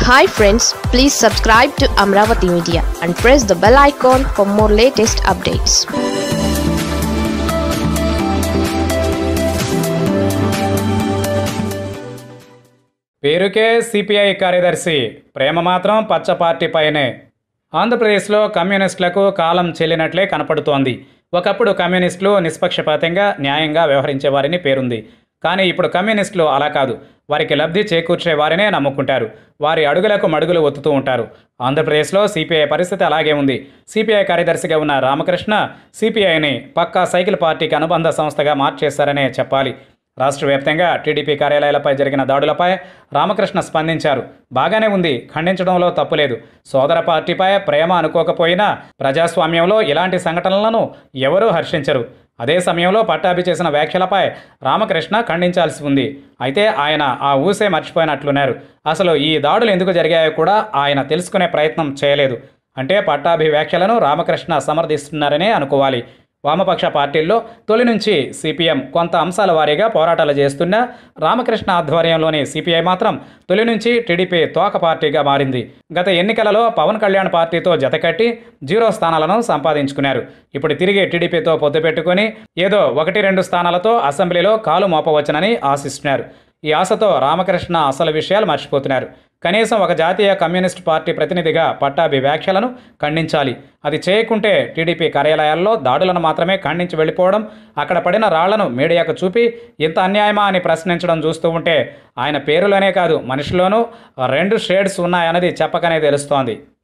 hi friends please subscribe to Amaravati media and press the bell icon for more latest updates పేరుకే CPI కార్యదర్శి ప్రేమ మాత్రం పచ్చ పార్టీపైనే ఆంధ్రప్రదేశ్లో కమ్యూనిస్టులకు కాలం చెల్లినట్లే కనపడుతోంది ఒకప్పుడు కమ్యూనిస్టులు నిష్పక్షపాతంగా న్యాయంగా వ్యవహరించేవారని పేరుంది కానీ ఇప్పుడు కమ్యూనిస్టులు అలా కాదు వారికి లబ్ధి చేకూర్చే వారినే నమ్ముకుంటారు వారి అడుగులకు మడుగులు ఒత్తుతూ ఉంటారు ఆంధ్రప్రదేశ్లో సిపిఐ పరిస్థితి అలాగే ఉంది సిపిఐ కార్యదర్శిగా ఉన్న రామకృష్ణ సిపిఐని పక్కా సైకిల్ పార్టీకి అనుబంధ సంస్థగా మార్చేశారనే చెప్పాలి రాష్ట్ర వ్యాప్తంగా టీడీపీ కార్యాలయాలపై జరిగిన దాడులపై రామకృష్ణ స్పందించారు బాగానే ఉంది ఖండించడంలో తప్పులేదు సోదర పార్టీపై ప్రేమ అనుకోకపోయినా ప్రజాస్వామ్యంలో ఇలాంటి సంఘటనలను ఎవరూ హర్షించరు అదే సమయంలో పట్టాభి చేసిన వ్యాఖ్యలపై రామకృష్ణ ఖండించాల్సి ఉంది అయితే ఆయన ఆ ఊసే మర్చిపోయినట్లున్నారు అసలు ఈ దాడులు ఎందుకు జరిగాయో కూడా ఆయన తెలుసుకునే ప్రయత్నం చేయలేదు అంటే పట్టాభి వ్యాఖ్యలను రామకృష్ణ సమర్థిస్తున్నారనే అనుకోవాలి వామపక్ష పార్టీల్లో తొలి నుంచి సిపిఎం కొంత అంశాల వారీగా పోరాటాలు చేస్తున్నా రామకృష్ణ ఆధ్వర్యంలోని సిపిఐ మాత్రం తొలి నుంచి టీడీపీ తోక పార్టీగా మారింది గత ఎన్నికలలో పవన్ కళ్యాణ్ పార్టీతో జతకట్టి జీరో స్థానాలను సంపాదించుకున్నారు ఇప్పుడు తిరిగి టీడీపీతో పొత్తు పెట్టుకొని ఏదో ఒకటి రెండు స్థానాలతో అసెంబ్లీలో కాలు మోపవచ్చునని ఆశిస్తున్నారు ఈ ఆశతో రామకృష్ణ అసలు విషయాలు మర్చిపోతున్నారు కనీసం ఒక జాతీయ కమ్యూనిస్ట్ పార్టీ ప్రతినిధిగా పట్టాభి వ్యాఖ్యలను ఖండించాలి అది చేయకుంటే టీడీపీ కార్యాలయాల్లో దాడులను మాత్రమే ఖండించి వెళ్ళిపోవడం అక్కడ పడిన రాళ్లను మీడియాకు చూపి ఇంత అన్యాయమా అని ప్రశ్నించడం చూస్తూ ఉంటే ఆయన పేరులోనే కాదు మనిషిలోనూ రెండు షేడ్స్ ఉన్నాయన్నది చెప్పకనే తెలుస్తోంది